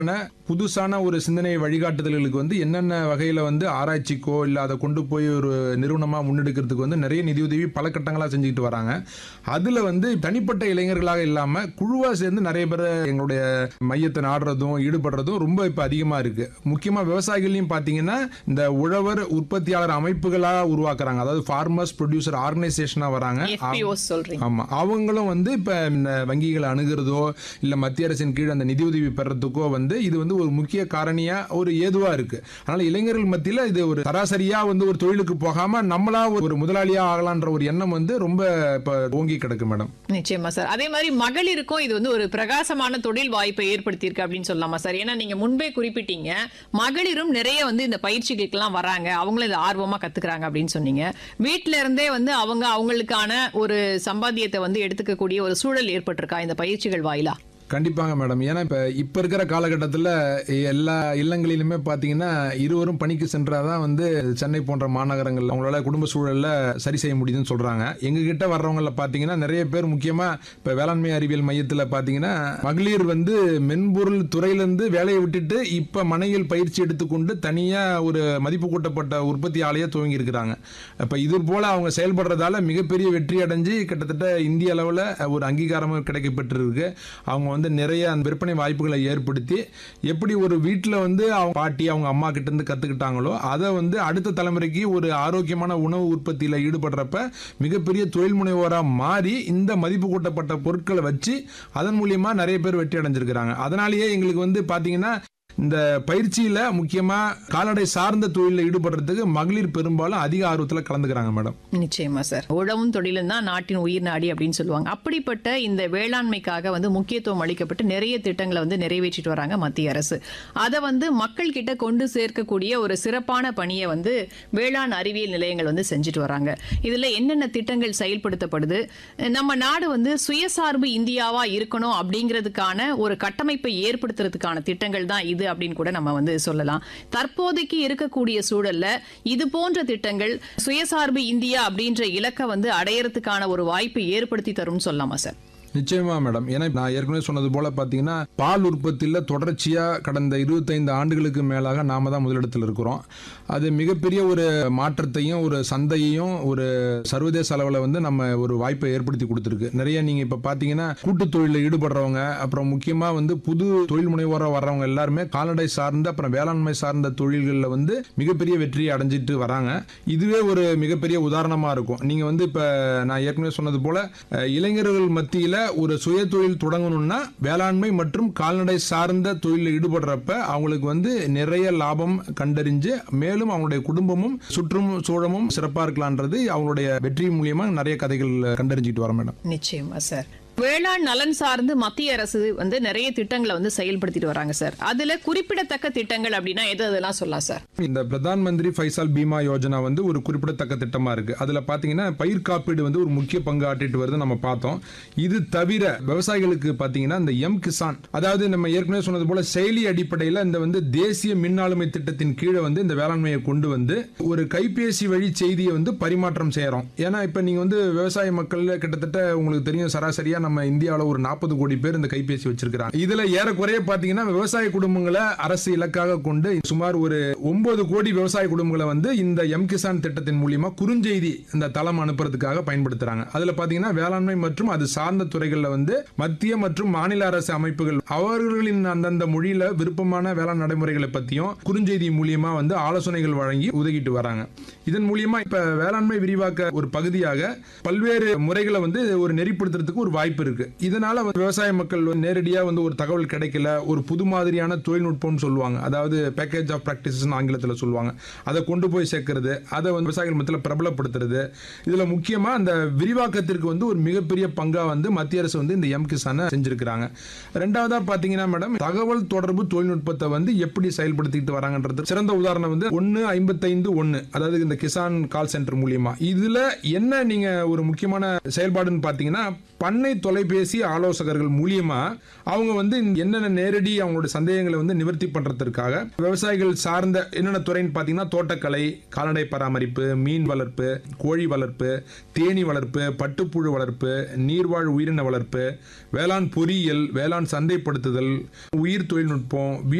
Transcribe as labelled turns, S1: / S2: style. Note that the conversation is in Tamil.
S1: புதுசான ஒரு சிந்தனை வழிகாட்டுதல்களுக்கு வந்து என்னென்ன வகையில வந்து ஆராய்ச்சிக்கோ இல்ல அதை கொண்டு போய் ஒரு நிறுவனமா முன்னெடுக்கிறதுக்கு வந்து நிறைய நிதியுதவி பல கட்டங்களா செஞ்சுக்கிட்டு வராங்க அதுல வந்து தனிப்பட்ட இளைஞர்களாக இல்லாம குழுவா சேர்ந்து நிறைய பேர் எங்களுடைய மையத்தை நாடுறதும் ஈடுபடுறதும் ரொம்ப இப்ப அதிகமா இருக்கு முக்கியமா விவசாயிகளையும் பாத்தீங்கன்னா இந்த உழவர் உற்பத்தியாளர் அமைப்புகளா உருவாக்குறாங்க அதாவது ஃபார்மர்ஸ் ப்ரொடியூசர் ஆர்கனைசேஷனா வராங்க
S2: எஃபிஓஸ் சொல்றீங்க
S1: ஆமா அவங்களும் வந்து இப்ப இந்த வங்கிகளை அணுகிறதோ இல்ல மத்திய அரசின் கீழ் அந்த நிதியுதவி பெறத்துக்கோ வந்து இது வந்து ஒரு முக்கிய காரணியா ஒரு ஏதுவா இருக்கு அதனால இளைஞர்கள் மத்தியில இது ஒரு சராசரியா வந்து ஒரு தொழிலுக்கு போகாம நம்மளா ஒரு முதலாளியா ஆகலான்ற ஒரு எண்ணம் வந்து ரொம்ப இப்ப ஓங்கி கிடக்கு மேடம்
S2: நிச்சயமா சார் அதே மாதிரி மகளிருக்கும் இது வந்து ஒரு பிரகாசமான தொழில் வாய்ப்பை ஏற்படுத்தியிருக்கு அப்படின்னு சொல்லலாமா சார் ஏன்னா நீங்க முன்பே குறிப்பிட்டீங்க மகளிரும் நிறைய வந்து இந்த பயிற்சிகளுக்கெல்லாம் வராங்க அவங்களும் இது ஆர்வமா கத்துக்கிறாங்க அப்படின்னு சொன்னீங்க வீட்ல இருந்தே வந்து அவங்க அவங்களுக்கான ஒரு சம்பாத்தியத்தை வந்து எடுத்துக்கக்கூடிய ஒரு சூழல் ஏற்பட்டிருக்கா இந்த பயிற்சிகள் வாயிலா
S1: கண்டிப்பாங்க மேடம் ஏன்னா இப்ப இப்ப இருக்கிற காலகட்டத்தில் எல்லா இல்லங்களிலுமே பாத்தீங்கன்னா இருவரும் பணிக்கு சென்றாதான் வந்து சென்னை போன்ற மாநகரங்கள் அவங்களால குடும்ப சூழல்ல சரி செய்ய முடியுதுன்னு சொல்றாங்க எங்க கிட்ட வர்றவங்கள பாத்தீங்கன்னா நிறைய பேர் முக்கியமா இப்ப வேளாண்மை அறிவியல் மையத்துல பாத்தீங்கன்னா மகளிர் வந்து மென்பொருள் துறையிலிருந்து வேலையை விட்டுட்டு இப்ப மனையில் பயிற்சி எடுத்துக்கொண்டு தனியா ஒரு மதிப்பு கூட்டப்பட்ட உற்பத்தி ஆலையை துவங்கி இருக்கிறாங்க அப்ப இது போல அவங்க செயல்படுறதால மிகப்பெரிய வெற்றி அடைஞ்சு கிட்டத்தட்ட இந்திய அளவில் ஒரு அங்கீகாரமும் கிடைக்கப்பட்டிருக்கு அவங்க வந்து நிறைய அந்த விற்பனை வாய்ப்புகளை ஏற்படுத்தி எப்படி ஒரு வீட்டில் வந்து அவங்க பாட்டி அவங்க அம்மா கிட்ட இருந்து கத்துக்கிட்டாங்களோ அதை வந்து அடுத்த தலைமுறைக்கு ஒரு ஆரோக்கியமான உணவு உற்பத்தியில் ஈடுபடுறப்ப மிகப்பெரிய தொழில் முனைவோராக மாறி இந்த மதிப்பு கூட்டப்பட்ட பொருட்களை வச்சு அதன் மூலியமா நிறைய பேர் வெற்றி அடைஞ்சிருக்கிறாங்க அதனாலேயே எங்களுக்கு வந்து பாத்தீங்கன்னா இந்த பயிற்சியில முக்கியமா கால்நடை சார்ந்த தொழிலில் ஈடுபடுறதுக்கு மகளிர் பெரும்பாலும் அதிக ஆர்வத்தில் கலந்துக்கிறாங்க மேடம்
S2: நிச்சயமா சார் உழவும் தொழிலும் தான் நாட்டின் உயிர் நாடி அப்படின்னு சொல்லுவாங்க அப்படிப்பட்ட இந்த வேளாண்மைக்காக வந்து முக்கியத்துவம் அளிக்கப்பட்டு நிறைய திட்டங்களை வந்து நிறைவேற்றிட்டு வராங்க மத்திய அரசு அதை வந்து மக்கள் கிட்ட கொண்டு சேர்க்கக்கூடிய ஒரு சிறப்பான பணியை வந்து வேளாண் அறிவியல் நிலையங்கள் வந்து செஞ்சுட்டு வராங்க இதுல என்னென்ன திட்டங்கள் செயல்படுத்தப்படுது நம்ம நாடு வந்து சுயசார்பு இந்தியாவா இருக்கணும் அப்படிங்கிறதுக்கான ஒரு கட்டமைப்பை ஏற்படுத்துறதுக்கான திட்டங்கள் தான் இது அப்படின்னு கூட நம்ம வந்து சொல்லலாம் தற்போதைக்கு இருக்கக்கூடிய சூழல்ல இது போன்ற திட்டங்கள் சுயசார்பு இந்தியா அப்படின்ற இலக்கை வந்து அடையறதுக்கான ஒரு வாய்ப்பு ஏற்படுத்தி தரும்னு சொல்லலாமா சார்
S1: நிச்சயமா மேடம் ஏன்னா நான் ஏற்கனவே சொன்னது போல பாத்தீங்கன்னா பால் உற்பத்தியில் தொடர்ச்சியா கடந்த இருபத்தைந்து ஆண்டுகளுக்கு மேலாக நாம தான் முதலிடத்தில் இருக்கிறோம் அது மிகப்பெரிய ஒரு மாற்றத்தையும் ஒரு சந்தையையும் ஒரு சர்வதேச அளவில் வந்து நம்ம ஒரு வாய்ப்பை ஏற்படுத்தி கொடுத்துருக்கு நிறைய நீங்க இப்ப பாத்தீங்கன்னா கூட்டு தொழிலில் ஈடுபடுறவங்க அப்புறம் முக்கியமா வந்து புது தொழில் முனைவோராக வர்றவங்க எல்லாருமே கால்நடை சார்ந்த அப்புறம் வேளாண்மை சார்ந்த தொழில்களில் வந்து மிகப்பெரிய வெற்றியை அடைஞ்சிட்டு வராங்க இதுவே ஒரு மிகப்பெரிய உதாரணமா இருக்கும் நீங்க வந்து இப்ப நான் ஏற்கனவே சொன்னது போல அஹ், இளைஞர்கள் மத்தியில ஒரு சுய தொழில் தொடங்கணும்னா வேளாண்மை மற்றும் கால்நடை சார்ந்த தொழிலில் ஈடுபடுறப்ப அவங்களுக்கு வந்து நிறைய லாபம் கண்டறிஞ்சு மேலும் அவங்களுடைய குடும்பமும் சுற்றும் சூழமும் சிறப்பா இருக்கலான்றது அவங்களுடைய வெற்றி மூலியமா நிறைய கதைகள் கண்டறிஞ்சிட்டு வரோம் மேடம்
S2: நிச்சயமா சார் வேளாண் நலன் சார்ந்து மத்திய அரசு வந்து நிறைய திட்டங்களை வந்து செயல்படுத்திட்டு வராங்க சார் அதுல குறிப்பிடத்தக்க திட்டங்கள் அப்படின்னா எது அதெல்லாம் சொல்லலாம் சார்
S1: இந்த பிரதான் மந்திரி ஃபைசால் பீமா யோஜனா வந்து ஒரு குறிப்பிடத்தக்க திட்டமா இருக்கு அதுல பாத்தீங்கன்னா பயிர் காப்பீடு வந்து ஒரு முக்கிய பங்கு ஆற்றிட்டு வருது நம்ம பார்த்தோம் இது தவிர விவசாயிகளுக்கு பாத்தீங்கன்னா இந்த எம் கிசான் அதாவது நம்ம ஏற்கனவே சொன்னது போல செயலி அடிப்படையில் இந்த வந்து தேசிய மின் ஆளுமை திட்டத்தின் கீழே வந்து இந்த வேளாண்மையை கொண்டு வந்து ஒரு கைபேசி வழி செய்தியை வந்து பரிமாற்றம் செய்யறோம் ஏன்னா இப்ப நீங்க வந்து விவசாய மக்கள் கிட்டத்தட்ட உங்களுக்கு தெரியும் சராசரியா நம்ம இந்தியாவில் ஒரு நாற்பது கோடி பேர் இந்த கைபேசி வச்சிருக்கிறாங்க இதுல ஏறக்குறைய பாத்தீங்கன்னா விவசாய குடும்பங்களை அரசு இலக்காக கொண்டு சுமார் ஒரு ஒன்பது கோடி விவசாய குடும்பங்களை வந்து இந்த எம் கிசான் திட்டத்தின் மூலியமா குறுஞ்செய்தி இந்த தளம் அனுப்புறதுக்காக பயன்படுத்துறாங்க அதுல பாத்தீங்கன்னா வேளாண்மை மற்றும் அது சார்ந்த துறைகள்ல வந்து மத்திய மற்றும் மாநில அரசு அமைப்புகள் அவர்களின் அந்தந்த மொழியில விருப்பமான வேளாண் நடைமுறைகளை பத்தியும் குறுஞ்செய்தி மூலியமா வந்து ஆலோசனைகள் வழங்கி உதவிட்டு வராங்க இதன் மூலியமா இப்ப வேளாண்மை விரிவாக்க ஒரு பகுதியாக பல்வேறு முறைகளை வந்து ஒரு நெறிப்படுத்துறதுக்கு ஒரு வாய்ப்பு இருக்கு இதனால வந்து விவசாய மக்கள் வந்து நேரடியா வந்து ஒரு தகவல் கிடைக்கல ஒரு புது மாதிரியான தொழில்நுட்பம்னு சொல்லுவாங்க அதாவது பேக்கேஜ் ஆஃப் பிராக்டிசஸ் ஆங்கிலத்தில் சொல்லுவாங்க அதை கொண்டு போய் சேர்க்கறது அதை வந்து விவசாயிகள் மத்தியில் பிரபலப்படுத்துறது இதுல முக்கியமா அந்த விரிவாக்கத்திற்கு வந்து ஒரு மிகப்பெரிய பங்கா வந்து மத்திய அரசு வந்து இந்த எம் கிசானை செஞ்சிருக்கிறாங்க ரெண்டாவதா பாத்தீங்கன்னா மேடம் தகவல் தொடர்பு தொழில்நுட்பத்தை வந்து எப்படி செயல்படுத்திட்டு வராங்கன்றது சிறந்த உதாரணம் வந்து ஒன்னு ஐம்பத்தைந்து ஒன்னு அதாவது இந்த கிசான் கால் சென்டர் மூலியமா இதுல என்ன நீங்க ஒரு முக்கியமான செயல்பாடுன்னு பாத்தீங்கன்னா பண்ணை தொலைபேசி ஆலோசகர்கள் மூலியமா அவங்க வந்து என்னென்ன நேரடி அவங்களோட சந்தேகங்களை வந்து நிவர்த்தி பண்றதற்காக விவசாயிகள் சார்ந்த என்னென்ன துறைன்னு பார்த்தீங்கன்னா தோட்டக்கலை கால்நடை பராமரிப்பு மீன் வளர்ப்பு கோழி வளர்ப்பு தேனி வளர்ப்பு பட்டுப்புழு வளர்ப்பு நீர்வாழ் உயிரின வளர்ப்பு வேளாண் பொறியியல் வேளாண் சந்தைப்படுத்துதல் உயிர் தொழில்நுட்பம்